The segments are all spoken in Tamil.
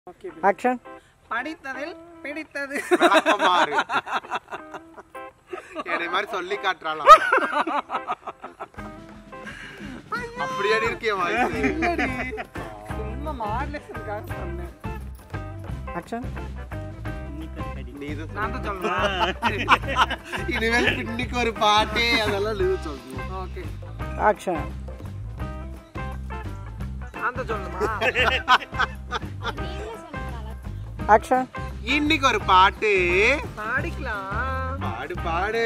ஆக்ஷன் படித்ததில் பிடித்தது விளக்கமாறு என்னை மாதிரி சொல்லி காட்டுறாளாம் அப்படியே இருக்கிய வாய்ஸ் இல்லடி சும்மா மாடலேஷனுக்காக சொன்னேன் ஆக்ஷன் நீ இது நான் தான் சொல்லணும் இனிமேல் பின்னிக்கு ஒரு பாட்டே அதெல்லாம் நீ சொல்லணும் ஓகே ஆக்ஷன் நான் தான் சொல்லணுமா ஆக்ஷன் இன்னைக்கு ஒரு பாட்டு பாடிக்கலாம் பாடு பாடு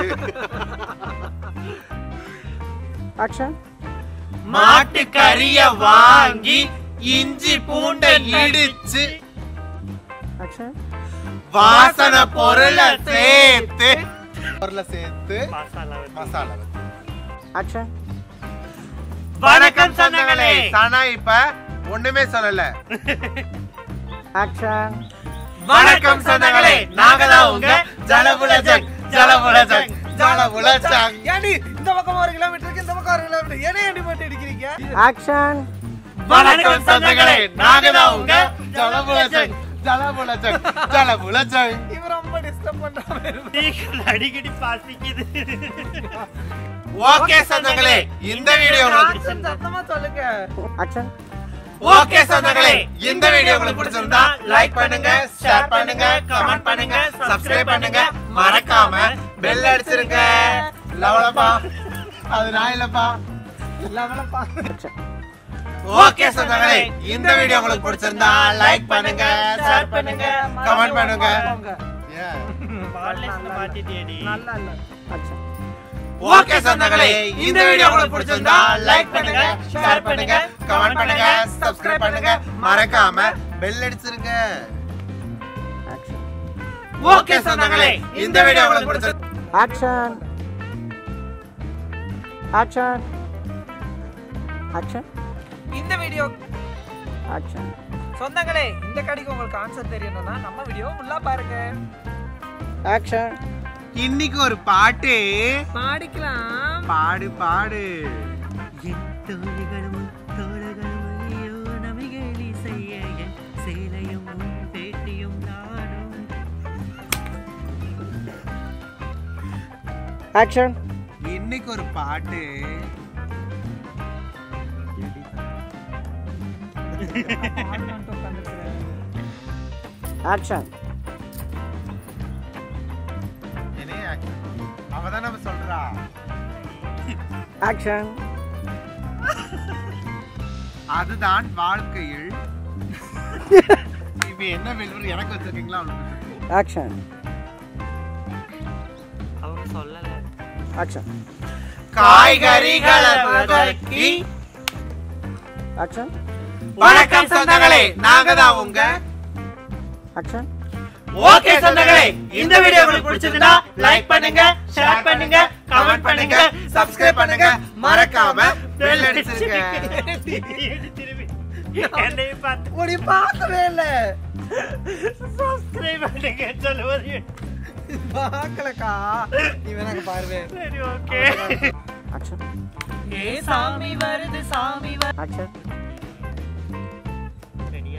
ஆக்ஷன் மாட்டு கறிய வாங்கி இஞ்சி பூண்டை இடிச்சு ஆக்ஷன் வாசனை பொருளை சேர்த்து பொருளை சேர்த்து மசாலா வச்சு. ஆக்ஷன் வணக்கம் சொந்தங்களே சனா இப்ப ஒண்ணுமே சொல்லல ஆக்ஷன் வணக்கம் சொந்தங்களே நாங்க தான் உங்க ஜலபுலஜங் ஜலபுலஜங் ஜலபுலஜங் ஏடி இந்த பக்கம் ஒரு கிலோமீட்டருக்கு இந்த பக்கம் ஒரு கிலோமீட்டர் ஏனே அடி போட்டு அடிக்கிறீங்க ஆக்ஷன் வணக்கம் சொந்தங்களே நாங்க தான் உங்க ஜலபுலஜங் ஜலபுலஜங் ஜலபுலஜங் இவர் ரொம்ப டிஸ்டர்ப் பண்றாரு அடிக்கடி பாசிக்குது ஓகே சொந்தங்களே இந்த வீடியோ உங்களுக்கு ஆக்ஷன் சத்தமா சொல்லுங்க ஆக்ஷன் ஓகே சொந்தங்களே இந்த வீடியோ உங்களுக்கு பிடிச்சிருந்தா லைக் பண்ணுங்க ஷேர் பண்ணுங்க கமெண்ட் பண்ணுங்க சப்ஸ்கிரைப் பண்ணுங்க மறக்காம பெல் அடிச்சிருங்க லவலப்பா அது நான் இல்லப்பா லெவலப்பா ஆக்ஷன் ஓகே சொந்தங்களே இந்த வீடியோ உங்களுக்கு பிடிச்சிருந்தா லைக் பண்ணுங்க ஷேர் பண்ணுங்க கமெண்ட் பண்ணுங்க மாத்திட்டேடி நல்லா இல்ல ஆக்ஷன் ஓகே சொந்தங்களே இந்த வீடியோ உங்களுக்கு பிடிச்சிருந்தா லைக் பண்ணுங்க ஷேர் பண்ணுங்க கமெண்ட் பண்ணுங்க சப்ஸ்கிரைப் பண்ணுங்க மறக்காம பெல் அடிச்சிருங்க ஆக்ஷன் ஓகே சொந்தங்களே இந்த வீடியோ உங்களுக்கு பிடிச்சிருந்தா ஆக்ஷன் ஆக்ஷன் ஆக்ஷன் இந்த வீடியோ ஆக்ஷன் சொந்தங்களே இந்த கடைக்கு உங்களுக்கு ஆன்சர் தெரியணும்னா நம்ம வீடியோ ஃபுல்லா பாருங்க ஆக்ஷன் இன்னைக்கு ஒரு பாட்டு பாடிக்கலாம் பாடு பாடு என் தோழிகளும் தோழர்களும் ஐயோ நமிகளி செய்ய என் சேலையும் உன் பேட்டியும் நானும் ஆக்ஷன் இன்னைக்கு ஒரு பாட்டு ஆக்ஷன் அவதான் நம்ம சொல்றா ஆக்ஷன் அதுதான் வாழ்க்கையில் இப்ப என்ன வெளியூர் எனக்கு வச்சிருக்கீங்களா அவளுக்கு ஆக்ஷன் அவங்க சொல்லல ஆக்ஷன் காய்கறிகளை வதக்கி ஆக்ஷன் வணக்கம் சொந்தங்களே நாங்க தான் உங்க ஆக்ஷன் ஓகே சொந்தங்களே இந்த வீடியோ உங்களுக்கு பிடிச்சிருந்தா லைக் பண்ணுங்க ஷேர் பண்ணுங்க கமெண்ட் பண்ணுங்க சப்ஸ்கிரைப் பண்ணுங்க மறக்காம பெல் அடிச்சிருங்க திரும்பி என்னையும் பார்த்து ஒரு பார்க்கவே இல்ல சப்ஸ்கிரைப் பண்ணுங்க சொல்லுவது பார்க்கலக்கா இவன் எனக்கு பாருவே சரி ஓகே ஆக்ஷன் ஏ சாமி வருது சாமி வருது ஆக்ஷன் ரெடியா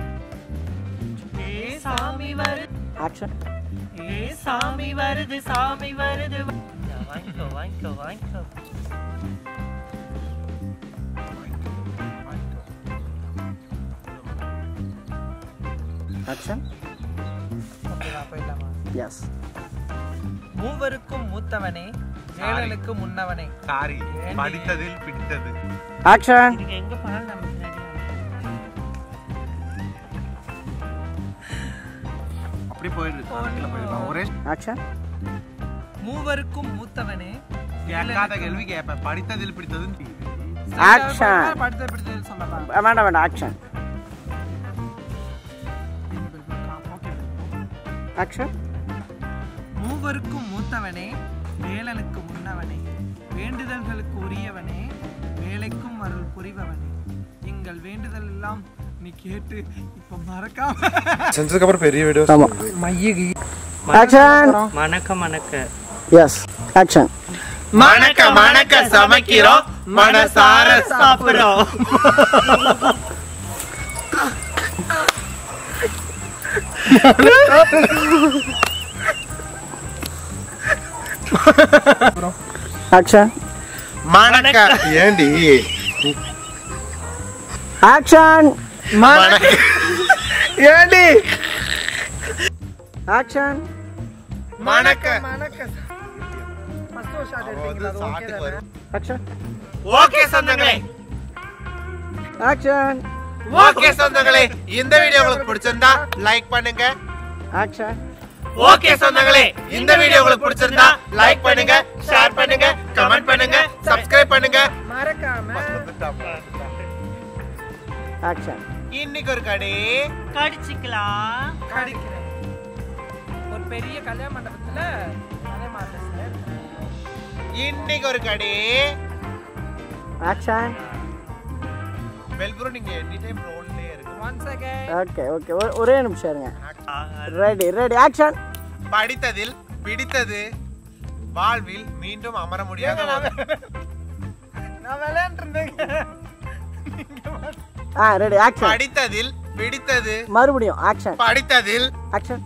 ஏ சாமி வருது ஆக்ஷன் ஏ சாமி வருது சாமி வருது வாங்கிக்கோ வாங்கிக்கோ வாங்கிக்கோ ஆக்ஷன் ஓகேவா போயிடலாமா எஸ் மூவருக்கும் மூத்தவனே வேலனுக்கு முன்னவனே சாரி ஏண்டி? படித்ததில் பிடித்தது ஆக்ஷன் இதுக்கு எங்க போனாலும் நம்ம பின்னாடி அப்படி போயிடுது கணக்குல போயிடலாம் ஒரே ஆக்ஷன் மூவருக்கும் மூத்தவனே கேட்காத கேள்வி கேட்பேன் படித்ததில் பிடித்ததுன்னு கேக்குது. Action. படுத்த படுத்த சொல்லலாம் வேண்டாம் வேண்டாம் ஆக்ஷன் ஓகே ஆக்ஷன் மூவருக்கும் மூத்தவனே வேலனுக்கு முன்னவனே வேண்டுதல்களுக்கு உரியவனே வேலைக்கும் அருள் புரிபவனே எங்கள் வேண்டுதல் எல்லாம் நீ கேட்டு இப்ப மறக்காம செஞ்சதுக்கு அப்புறம் பெரிய வீடியோ ஆமாம் மையகி ஆக்ஷன் மணக்க மணக்க எஸ் ஆக்ஷன் மணக்க மணக்க சமைக்கிறோம் மனசார சாப்பிடுறோம் ஆக்ஷன் மணக்க ஏண்டி ஆக்ஷன் மணக்க ஏண்டி ஆக்ஷன் மணக்க மணக்க ஃபர்ஸ்ட் ஒரு ஷாட் எடுத்தீங்களா அது ஓகே சாட்டுக்கு தானே வரும். ஆக்ஷன் ஓகே சொந்தங்களே ஆக்ஷன் ஓகே சொந்தங்களே இந்த வீடியோ உங்களுக்கு பிடிச்சிருந்தா லைக் பண்ணுங்க ஆக்ஷன் ஓகே சொந்தங்களே இந்த வீடியோ உங்களுக்கு பிடிச்சிருந்தா லைக் பண்ணுங்க ஷேர் பண்ணுங்க கமெண்ட் பண்ணுங்க சப்ஸ்கிரைப் பண்ணுங்க மறக்காம ஆக்ஷன் இன்னைக்கு ஒரு கடை கடிச்சிக்கலாம் கடிக்கிறேன் ஒரு பெரிய கல்யாண மண்டபத்துல அதே மாதிரி சார் இன்னைக்கு ஒரு கடை ஆக்ஷன் வெல்புரம் நீங்க எனி டைம் ரோல்லே இருக்கு ஒன்ஸ் அகைன் ஓகே ஓகே ஒரே நிமிஷம் இருங்க ரெடி ரெடி ஆக்ஷன் படித்ததில் பிடித்தது வாழ்வில் மீண்டும் அமர முடியாத ஒரு- நான் விளையாண்டு இருந்தேங்க ஆ ரெடி ஆக்ஷன் படித்ததில் பிடித்தது மறுபடியும் ஆக்ஷன் படித்ததில் ஆக்ஷன்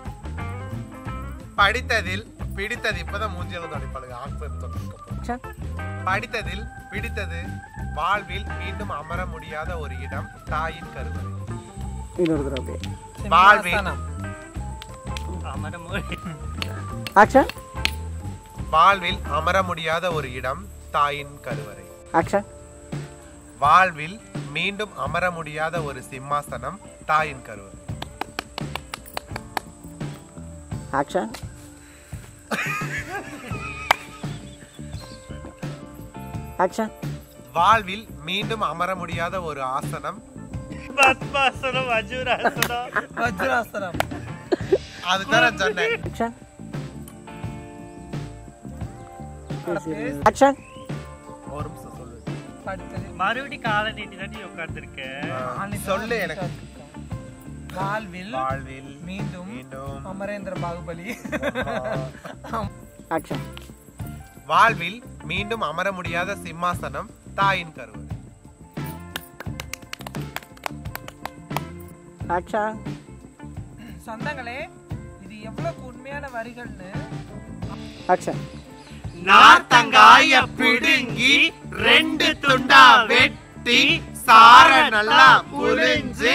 படித்ததில் பிடித்தது இப்பதான் மூஞ்சியில தொடப்பாளுங்க ஆக்சன் ஆக்ஷன் படித்ததில் பிடித்தது வாழ்வில் மீண்டும் அமர முடியாத ஒரு இடம் தாயின் கருவறை இன்னொரு தடவை அப்படியே வாழ்வில் அமரமொழி ஆக்ஷன் வாழ்வில் அமர முடியாத ஒரு இடம் தாயின் கருவறை ஆக்ஷன் வாழ்வில் மீண்டும் அமர முடியாத ஒரு சிம்மாசனம் தாயின் கருவறை ஆக்ஷன் ஆக்ஷன் வாழ்வில் மீண்டும் அமர முடியாத ஒரு ஆசனம் பத்மாசனம் வஜுராசனம் வஜ்ராஸ்திரம் அதுதான் நான் சொன்னேன் ஆக்ஷன் ஆக்ஷன் ஒரு நிமிஷம் சொல்லு படித்தது மறுபடி காலை நீட்டி தாண்டி உட்காந்துருக்கேன் சொல்லு எனக்கு வாழ்வில் வாழ்வில் மீண்டும் மீண்டும் அமரேந்திர பாகுபலி ஆக்ஷன் வாழ்வில் மீண்டும் அமர முடியாத சிம்மாசனம் தாயின் கருவறை ஆக்ஷன் சொந்தங்களே இது எவ்வளவு உண்மையான வரிகள்னு ஆக்ஷன் நார்த்தங்காய பிடுங்கி ரெண்டு துண்டா வெட்டி சார நல்லா புழிஞ்சு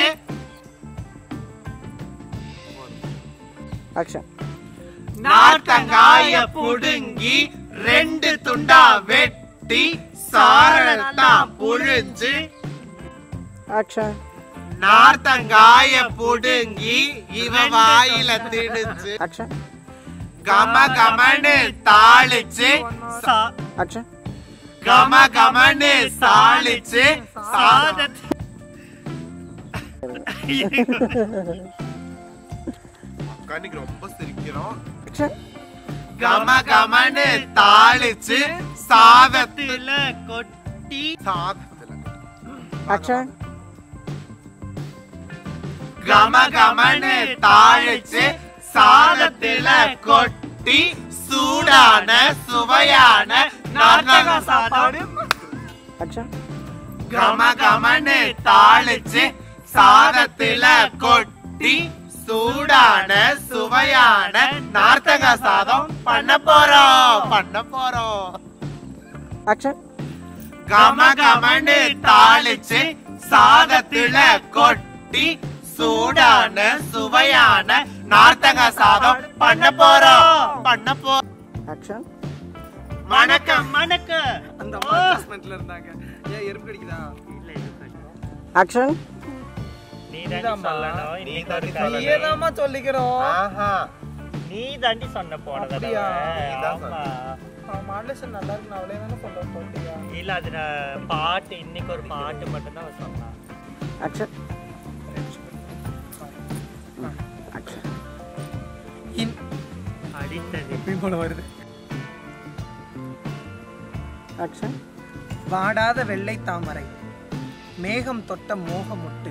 ஆக்ஷன் நார்த்தங்காய புடுங்கி ரெண்டு துண்டா வெட்டி சாரணத்தா புழிஞ்சு ஆக்ஷன் நார்த்தங்காய புடுங்கி இவ வாயில திணிச்சு ஆக்ஷன் கம கமனு தாளிச்சு சா- ஆக்ஷன் கம கமனு சாளிச்சு சாதத்தை கண்ணுக்கு ரொம்ப சிரிக்கிறோம் ஆக்ஷன் கம கமனு தாளிச்சு சாதத்தில் இதுல கொட்டி சாதத்துல ஆக்ஷன் கம கமனு தாளிச்சு சாதத்துல கொட்டி சூடான சுவையான நார்த்தங்க சாப்பாடு ஆக்ஷன் கம கமனு தாளிச்சு சாதத்துல கொட்டி சூடான சுவையான நார்த்தங்க சாதம் பண்ண போறோம் பண்ண போறோம் ஆக்ஷன் கம கமனு தாளிச்சு சாதத்துல கொட்டி சூடான சுவையான நார்த்தங்க சாதம் பண்ண போறோம் பண்ண போ ஆக்ஷன் வணக்கம் மணக்க அந்த அம்மா அட்ஜஸ்ட்மெண்ட்ல இருந்தாங்க ஏன் எறும்பு கடிக்குதா இல்ல, இது கட்டும். ஆக்ஷன் நீ தாண்டி இதாம்மா. சொல்லணும் நீ இன்னைக்கு தாண்டி ஒரு சொல்லணும். கதை. நீயே தாம்மா சொல்லிக்கிறோம் ஆஹா நீ தாண்டி சொன்ன போன அப்படியா? தடவை நீதான் ஆமா மாடலேஷன் நல்லா இருக்கு நான் அவளே தானே சொல்ல சொல்லியா இல்ல அது நான் பாட்டு இன்னைக்கு ஒரு பாட்டு மட்டும் தான் சொன்னான் ஆக்ஷன் ஆக்ஷன் அடித்தது எப்பயும் போல வருது ஆக்ஷன் வாடாத வெள்ளை தாமரை மேகம் தொட்ட மோகமுட்டு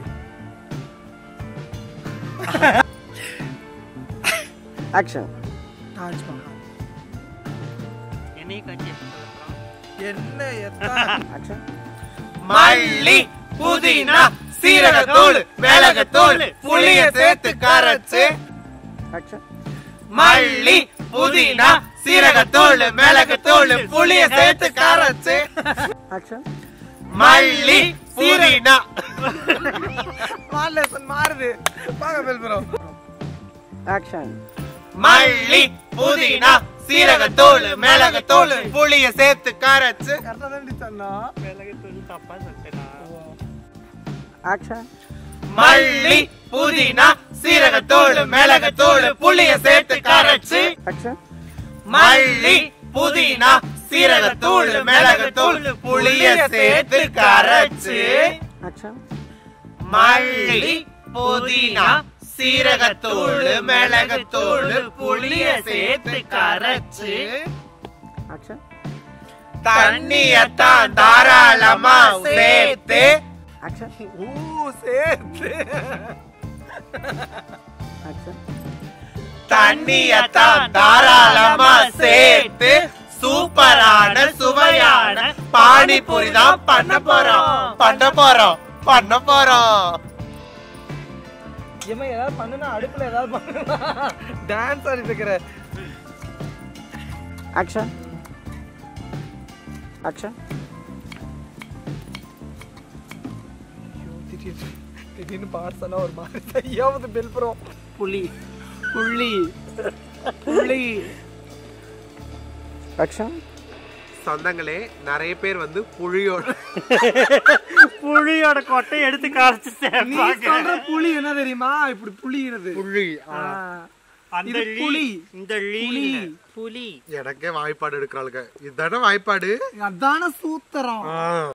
ஆக்ஷன் தாஜ்மஹால் என்னைய கட்சி எப்படி சொல்லலாம் என்ன எத்தா ஆக்ஷன் மல்லி புதினா சீரகத்தூள் மிளகுத்தூள் புளிய சேர்த்து கரைச்சு ஆக்ஷன் மல்லி புதினா சீரகத்தூள் மிளகுத்தூள் புளிய சேர்த்து கரைச்சு ஆக்ஷன் மல்லி புதினா மாடலேஷன் மாறுது வாங்க பெல்புரம் ஆக்ஷன் மல்லி புதினா சீரகத்தூள் மிளகுத்தூள் புளிய சேர்த்து கரைச்சு கரெக்டாக தான் சொன்னா தப்பா சொல்லிட்டேனா ஆக்ஷன் மல்லி புதினா சீரகத்தூள் மிளகுத்தூள் புளிய சேர்த்து கரைச்சு ஆக்ஷன் மல்லி புதினா சீரகத்தூள் மிளகுத்தூள் புளிய சேர்த்து கரைச்சு ஆக்ஷன் மல்லி புதினா சீரகத்தூள் மிளகுத்தூள் புளிய சேர்த்து கரைச்சு ஆக்ஷன் தண்ணியத்தான் தாராளமா சேர்த்து ஆக்ஷன் ஊ சேர்த்து ஆக்ஷன் தண்ணியத்தான் தாராளமா சேர்த்து சூப்பரான சுவையான பானிபூரி தான் பண்ண போறோம் பண்ண போறோம் பண்ண போறோம் இவன் ஏதாவது பண்ணுனா அடுப்புல ஏதாவது பண்ணுனா டான்ஸ் ஆடிட்டு இருக்கிற ஆக்ஷன் ஆக்ஷன் திடீர்னு திடீர்னு பார்சலா ஒரு மாதிரி செய்யாவது பெல்புரம் புலி புள்ளி புள்ளி ஆக்ஷன் சொந்தங்களே நிறைய பேர் வந்து புளியோட புளியோட கொட்டை எடுத்து கரைச்சு நீ சேர்ப்பாங்க சொல்ற புலி என்ன தெரியுமா இப்படி புளிகிறது புளி ஆ. அந்த இது லீ- புலி. இந்த லீ புலி. இல்ல, புலி எனக்கே வாய்ப்பாடு எடுக்கிறாளுங்க இதுதானே வாய்ப்பாடு அதான சூத்திரம்